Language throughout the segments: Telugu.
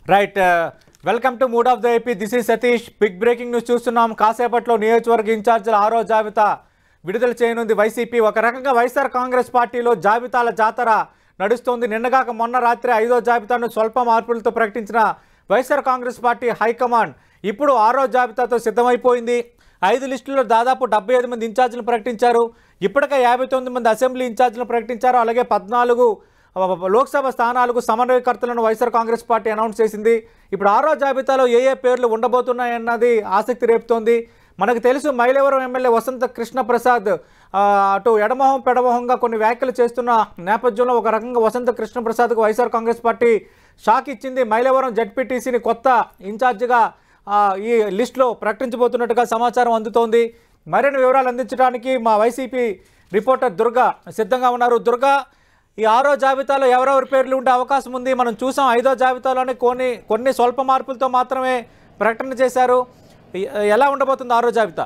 Right welcome to mood of the AP this is Satish big breaking news చూస్తున్నాం కాసేపట్లో నియోజకవర్గ ఇన్ఛార్జీల ఆరో జాబితా విడుదల చేయనుంది వైసీపీ ఒక రకంగా వైఎస్ఆర్ కాంగ్రెస్ పార్టీలో జాబితాల జాతర నడుస్తోంది నిన్నగాక మొన్న రాత్రి ఐదో జాబితాను స్వల్ప మార్పులతో ప్రకటించిన వైఎస్ఆర్ కాంగ్రెస్ పార్టీ హైకమాండ్ ఇప్పుడు ఆరో జాబితాతో సిద్ధమైపోయింది ఐదు లిస్టుల్లో దాదాపు డెబ్బై ఐదు మంది ఇన్ఛార్జీలు ప్రకటించారు ఇప్పటికే యాభై తొమ్మిది మంది అసెంబ్లీ ఇన్ఛార్జీలు ప్రకటించారు అలాగే పద్నాలుగు లోక్సభ స్థానాలకు సమన్వయకర్తలను వైఎస్ఆర్ కాంగ్రెస్ పార్టీ అనౌన్స్ చేసింది ఇప్పుడు ఆరో జాబితాలో ఏ ఏ పేర్లు ఉండబోతున్నాయన్నది ఆసక్తి రేపుతోంది మనకు తెలుసు మైలవరం ఎమ్మెల్యే వసంత కృష్ణప్రసాద్ ఆ, అటు ఎడమొహం పెడమొహంగా కొన్ని వ్యాఖ్యలు చేస్తున్న నేపథ్యంలో ఒక రకంగా వసంత కృష్ణప్రసాద్కు వైఎస్ఆర్ కాంగ్రెస్ పార్టీ షాక్ ఇచ్చింది మైలవరం జడ్పీటీసీని కొత్త ఇన్ఛార్జిగా ఆ, ఈ లిస్టులో ప్రకటించబోతున్నట్టుగా సమాచారం అందుతోంది మరిన్ని వివరాలు అందించడానికి మా వైసీపీ రిపోర్టర్ దుర్గా సిద్ధంగా ఉన్నారు దుర్గా ఈ ఆరో జాబితాలో ఎవరెవరి పేర్లు ఉండే అవకాశం ఉంది మనం చూసాం ఐదో జాబితాలోనే కొన్ని కొన్ని స్వల్ప మార్పులతో మాత్రమే ప్రకటన చేశారు ఎ- ఎలా ఉండబోతుంది ఆరో జాబితా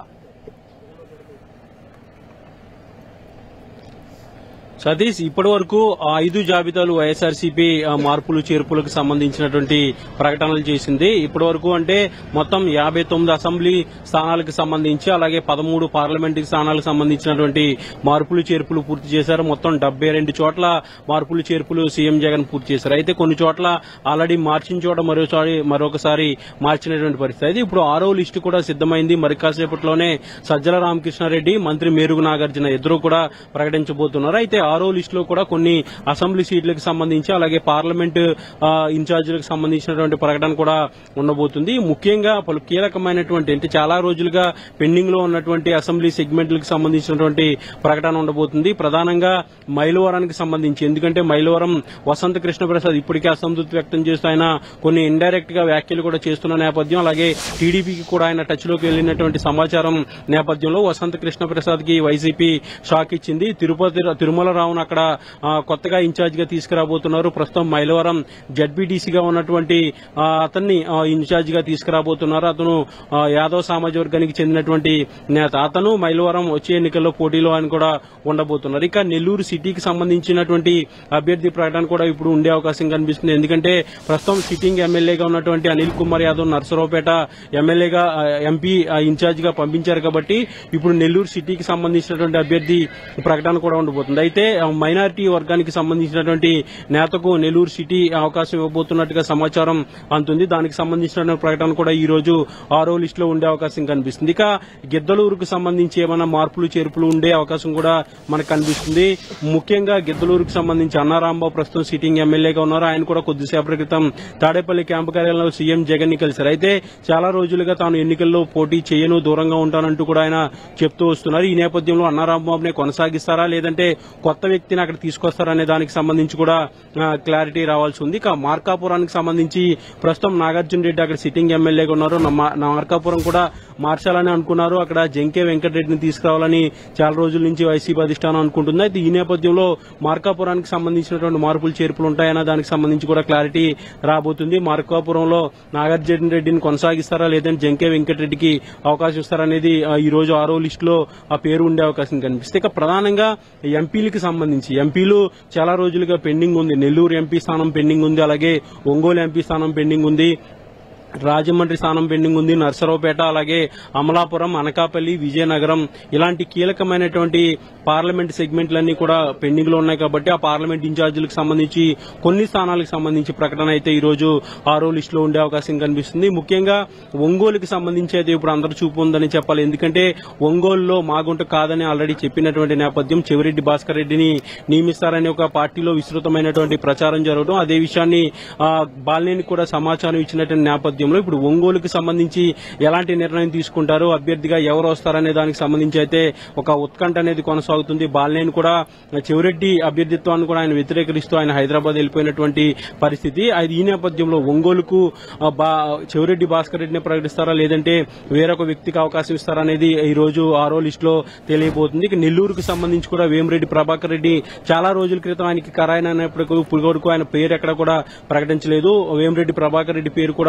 సతీష్ ఇప్పటి వరకు ఆ ఐదు జాబితాలు వైఎస్ఆర్సీపీ ఆ, మార్పులు చేర్పులకు సంబంధించినటువంటి ప్రకటనలు చేసింది ఇప్పటి వరకు అంటే మొత్తం యాభై తొమ్మిది అసెంబ్లీ స్థానాలకు సంబంధించి అలాగే పదమూడు పార్లమెంటు స్థానాలకు సంబంధించినటువంటి మార్పులు చేర్పులు పూర్తి చేశారు మొత్తం డెబ్బై రెండు చోట్ల మార్పులు చేర్పులు సీఎం జగన్ పూర్తి చేశారు అయితే కొన్ని చోట్ల ఆల్రెడీ మార్చిన చోట మరోసారి మరొకసారి మార్చినటువంటి పరిస్థితి అయితే ఇప్పుడు ఆరో లిస్టు కూడా సిద్దమైంది మరి కాసేపట్లోనే సజ్జల రామకృష్ణారెడ్డి మంత్రి మేరుగు నాగార్జున ఇద్దరు కూడా ప్రకటించబోతున్నారు అయితే ఆరో లిస్టులో కూడా కొన్ని అసెంబ్లీ సీట్లకు సంబంధించి అలాగే పార్లమెంట్ ఆ, ఇన్ఛార్జీలకు సంబంధించినటువంటి ప్రకటన కూడా ఉండబోతుంది ముఖ్యంగా పలు కీలకమైనటువంటి అంటే చాలా రోజులుగా పెండింగ్ లో ఉన్నటువంటి అసెంబ్లీ సెగ్మెంట్లకు సంబంధించినటువంటి ప్రకటన ఉండబోతుంది ప్రధానంగా మైలవరానికి సంబంధించి ఎందుకంటే మైలవరం వసంత కృష్ణప్రసాద్ ఇప్పటికే అసంతృప్తి వ్యక్తం చేస్తూ ఆయన కొన్ని ఇండైరెక్ట్ గా వ్యాఖ్యలు కూడా చేస్తున్న నేపథ్యం అలాగే టీడీపీకి కూడా ఆయన టచ్ లోకి వెళ్లినటువంటి సమాచారం నేపథ్యంలో వసంత కృష్ణప్రసాద్ కి వైసీపీ షాక్ ఇచ్చింది తిరుపతి తిరుమల రావును అక్కడ ఆ, కొత్తగా ఇన్ఛార్జ్ గా తీసుకురాబోతున్నారు ప్రస్తుతం మైలవరం జడ్పీటీసీగా ఉన్నటువంటి ఆ, అతన్ని ఆ, ఇన్ఛార్జ్ గా తీసుకురాబోతున్నారు అతను ఆ, యాదవ్ సామాజిక వర్గానికి చెందినటువంటి నేత అతను మైలవరం వచ్చే ఎన్నికల్లో పోటీలో ఆయన కూడా ఉండబోతున్నారు ఇక నెల్లూరు సిటీకి సంబంధించినటువంటి అభ్యర్థి ప్రకటన కూడా ఇప్పుడు ఉండే అవకాశం కనిపిస్తుంది ఎందుకంటే ప్రస్తుతం సిట్టింగ్ ఎమ్మెల్యేగా ఉన్నటువంటి అనిల్ కుమార్ యాదవ్ నర్సరావుపేట ఎమ్మెల్యేగా ఆ, ఎంపీ ఆ, ఇన్ఛార్జ్ గా పంపించారు కాబట్టి ఇప్పుడు నెల్లూరు సిటీకి సంబంధించినటువంటి అభ్యర్థి ప్రకటన కూడా ఉండబోతుంది అయితే ఆ, మైనారిటీ వర్గానికి సంబంధించినటువంటి నేతకు నెల్లూరు సిటీ అవకాశం ఇవ్వబోతున్నట్టుగా సమాచారం అందుతుంది దానికి సంబంధించిన ప్రకటన కూడా ఈ రోజు ఆరో లిస్ట్ లో ఉండే అవకాశం కనిపిస్తుంది ఇక గిద్దలూరుకు సంబంధించి ఏమైనా మార్పులు చేర్పులు ఉండే అవకాశం కూడా మనకు కనిపిస్తుంది ముఖ్యంగా గిద్దలూరుకు సంబంధించి అన్నారాంబాబు ప్రస్తుతం సిట్టింగ్ ఎమ్మెల్యేగా ఉన్నారు ఆయన కూడా కొద్దిసేపటి క్రితం తాడేపల్లి క్యాంపు కార్యాలయంలో సీఎం జగన్ ని కలిశారు అయితే చాలా రోజులుగా తాను ఎన్నికల్లో పోటీ చేయను దూరంగా ఉంటానంటూ కూడా ఆయన చెప్తూ వస్తున్నారు ఈ నేపథ్యంలో అన్నారాంబాబునే కొనసాగిస్తారా లేదంటే కొత్త వ్యక్తిని అక్కడ తీసుకొస్తారా అనే దానికి సంబంధించి కూడా ఆ, క్లారిటీ రావాల్సి ఉంది ఇక మార్కాపురానికి సంబంధించి ప్రస్తుతం నాగార్జున రెడ్డి అక్కడ సిట్టింగ్ ఎమ్మెల్యేగా ఉన్నారు నా మా- నా మార్కాపురం కూడా మార్చాలని అనుకున్నారు అక్కడ జంకే వెంకటరెడ్డిని తీసుకురావాలని చాలా రోజుల నుంచి వైసీపీ అధిష్టానం అనుకుంటుంది అయితే ఈ నేపథ్యంలో మార్కాపురానికి సంబంధించినటువంటి మార్పులు చేర్పులు ఉంటాయన్న దానికి సంబంధించి కూడా క్లారిటీ రాబోతుంది మార్కాపురంలో నాగార్జున రెడ్డిని కొనసాగిస్తారా లేదంటే జంకే వెంకటరెడ్డికి అవకాశం ఇస్తారా అనేది ఆ, ఈ రోజు ఆరో లిస్టులో ఆ పేరు ఉండే అవకాశం కనిపిస్తుంది ఇక ప్రధానంగా ఎంపీలకు సంబంధించి ఎంపీలు చాలా రోజులుగా పెండింగ్ ఉంది నెల్లూరు ఎంపీ స్థానం పెండింగ్ ఉంది అలాగే ఒంగోలు ఎంపీ స్థానం పెండింగ్ ఉంది రాజమండ్రి స్థానం పెండింగ్ ఉంది నర్సరావుపేట అలాగే అమలాపురం అనకాపల్లి విజయనగరం ఇలాంటి కీలకమైనటువంటి పార్లమెంట్ సెగ్మెంట్లన్నీ కూడా పెండింగ్ లో ఉన్నాయి కాబట్టి ఆ పార్లమెంట్ ఇన్ఛార్జీలకు సంబంధించి కొన్ని స్థానాలకు సంబంధించి ప్రకటన అయితే ఈ రోజు ఆరో లిస్ట్ లో ఉండే అవకాశం కనిపిస్తుంది ముఖ్యంగా ఒంగోలుకి సంబంధించి అయితే ఇప్పుడు అందరు చూపు ఉందని చెప్పాలి ఎందుకంటే ఒంగోలులో మాగుంట కాదని ఆల్రెడీ చెప్పినటువంటి నేపథ్యం చెవిరెడ్డి భాస్కర్ రెడ్డిని నియమిస్తారని ఒక పార్టీలో విస్తృతమైనటువంటి ప్రచారం జరగడం అదే విషయాన్ని ఆ, బాలినేని కూడా సమాచారం ఇచ్చినటువంటి నేపథ్యంలో ఇప్పుడు ఒంగోలుకి సంబంధించి ఎలాంటి నిర్ణయం తీసుకుంటారు అభ్యర్థిగా ఎవరు వస్తారనే దానికి సంబంధించి అయితే ఒక ఉత్కంఠ అనేది కొనసాగుతుంది బాలినేని కూడా చెవిరెడ్డి అభ్యర్థిత్వాన్ని కూడా ఆయన వ్యతిరేకరిస్తూ ఆయన హైదరాబాద్ వెళ్ళిపోయినటువంటి పరిస్థితి అది ఈ నేపథ్యంలో ఒంగోలుకు ఆ, బా- చెవిరెడ్డి భాస్కర్ రెడ్డిని ప్రకటిస్తారా లేదంటే వేరొక వ్యక్తికి అవకాశం ఇస్తారా అనేది ఈ రోజు ఆరో లిస్ట్ లో తెలియబోతుంది ఇక నెల్లూరుకు సంబంధించి కూడా వేమిరెడ్డి ప్రభాకర్ రెడ్డి చాలా రోజుల క్రితం ఆయనకి ఖరాయిన అయినప్పటికీ ఇప్పుడు వరకు ఆయన పేరు ఎక్కడ కూడా ప్రకటించలేదు వేమిరెడ్డి ప్రభాకర్ రెడ్డి పేరు కూడా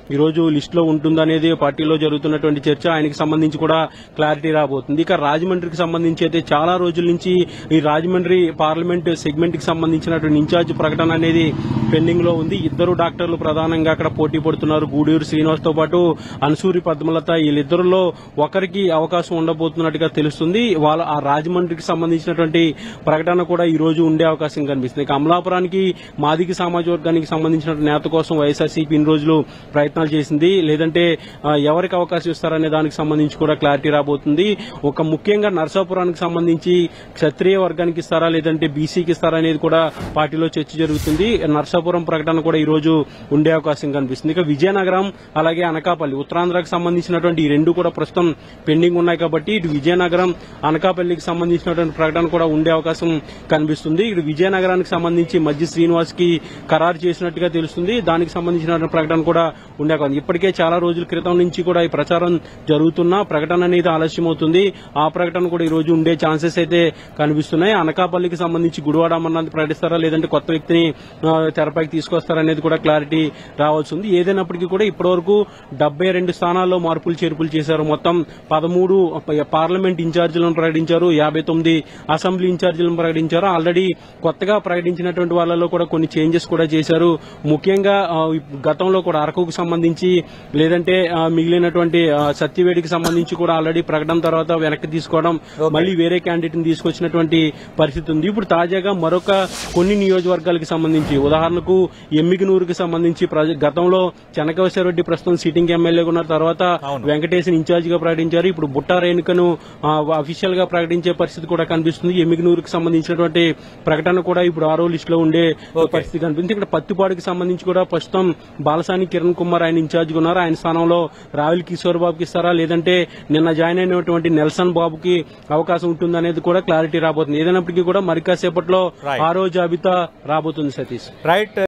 ఈ రోజు లిస్ట్ లో ఉంటుందనేది పార్టీలో జరుగుతున్నటువంటి చర్చ ఆయనకి సంబంధించి కూడా క్లారిటీ రాబోతుంది ఇక రాజమండ్రికి సంబంధించి అయితే చాలా రోజుల నుంచి ఈ రాజమండ్రి పార్లమెంట్ సెగ్మెంట్ కి సంబంధించినటువంటి ఇన్ఛార్జ్ ప్రకటన అనేది పెండింగ్ లో ఉంది ఇద్దరు డాక్టర్లు ప్రధానంగా అక్కడ పోటీ పడుతున్నారు గూడూరు శ్రీనివాస్ తో పాటు అన్సూరి పద్మలత వీళ్ళిద్దరిలో ఒకరికి అవకాశం ఉండబోతున్నట్టుగా తెలుస్తుంది వాళ్ళ ఆ రాజమండ్రికి సంబంధించినటువంటి ప్రకటన కూడా ఈ రోజు ఉండే అవకాశం కనిపిస్తుంది ఇక అమలాపురానికి మాదిక సామాజిక వర్గానికి సంబంధించిన నేత కోసం వైఎస్ఆర్సీపీ ఇన్ని రోజులు ప్రయత్నాలు చేసింది లేదంటే ఆ, ఎవరికి అవకాశం ఇస్తారనే దానికి సంబంధించి కూడా క్లారిటీ రాబోతుంది ఒక ముఖ్యంగా నరసాపురానికి సంబంధించి క్షత్రియ వర్గానికి ఇస్తారా లేదంటే బీసీకి ఇస్తారా అనేది కూడా పార్టీలో చర్చ జరుగుతుంది నరసాపురం ప్రకటన కూడా ఈ రోజు ఉండే అవకాశం కనిపిస్తుంది ఇక విజయనగరం అలాగే అనకాపల్లి ఉత్తరాంధ్రకు సంబంధించినటువంటి ఈ రెండు కూడా ప్రస్తుతం పెండింగ్ ఉన్నాయి కాబట్టి ఇటు విజయనగరం అనకాపల్లికి సంబంధించినటువంటి ప్రకటన కూడా ఉండే అవకాశం కనిపిస్తుంది ఇటు విజయనగరానికి సంబంధించి మధ్య శ్రీనివాస్ కి ఖరారు చేసినట్టుగా తెలుస్తుంది దానికి సంబంధించిన ప్రకటన కూడా ఉండే అవకాశం ఇప్పటికే చాలా రోజుల క్రితం నుంచి కూడా ఈ ప్రచారం జరుగుతున్నా ప్రకటన అనేది ఆలస్యం అవుతుంది ఆ ప్రకటన కూడా ఈ రోజు ఉండే ఛాన్సెస్ అయితే కనిపిస్తున్నాయి అనకాపల్లికి సంబంధించి గుడివాడ అమర్నాథ్ ప్రకటిస్తారా లేదంటే కొత్త వ్యక్తిని ఆ, తెరపైకి తీసుకొస్తారా అనేది కూడా క్లారిటీ రావాల్సి ఉంది ఏదైనప్పటికీ కూడా ఇప్పటివరకు డెబ్బై రెండు స్థానాల్లో మార్పులు చేర్పులు చేశారు మొత్తం పదమూడు పార్లమెంట్ ఇన్ఛార్జీలను ప్రకటించారు యాభై తొమ్మిది అసెంబ్లీ ఇన్ఛార్జీలను ప్రకటించారు ఆల్రెడీ కొత్తగా ప్రకటించినటువంటి వాళ్ళలో కూడా కొన్ని చేంజెస్ కూడా చేశారు ముఖ్యంగా ఆ, గతంలో కూడా అరకుకు సంబంధించి లేదంటే ఆ, మిగిలినటువంటి ఆ, సత్యవేడికి సంబంధించి కూడా ఆల్రెడీ ప్రకటన తర్వాత వెనక్కి తీసుకోవడం మళ్ళీ వేరే క్యాండిడేట్ ని తీసుకొచ్చినటువంటి పరిస్థితి ఉంది ఇప్పుడు తాజాగా మరొక కొన్ని నియోజకవర్గాలకు సంబంధించి ఉదాహరణకు ఎమ్మిగినూరుకి సంబంధించి ప్రజ- గతంలో చెనకేశ్వరరెడ్డి ప్రస్తుతం సిట్టింగ్ ఎమ్మెల్యేగా ఉన్న తర్వాత అవును. వెంకటేశ్వర ఇన్ఛార్జ్ గా ప్రకటించారు ఇప్పుడు బుట్టా రేణుకను అఫీషియల్ గా ప్రకటించే పరిస్థితి కూడా కనిపిస్తుంది ఎమ్మిగినూరుకి సంబంధించినటువంటి ప్రకటన కూడా ఇప్పుడు ఆరో లిస్ట్ లో ఉండే Okay. పరిస్థితి కనిపిస్తుంది ఇక్కడ పత్తిపాడుకి సంబంధించి కూడా ప్రస్తుతం బాలసాని కిరణ్ కుమార్ ఆయన ఇన్ఛార్జ్ గా ఉన్నారు ఆయన స్థానంలో రావుల్ కిషోర్ బాబుకి ఇస్తారా లేదంటే నిన్న జాయిన్ అయినటువంటి నెల్సన్ బాబుకి అవకాశం ఉంటుందనేది కూడా క్లారిటీ రాబోతుంది ఏదైనప్పటికీ కూడా మరి కాసేపట్లో Right. ఆరో జాబితా రాబోతుంది సతీష్ రైట్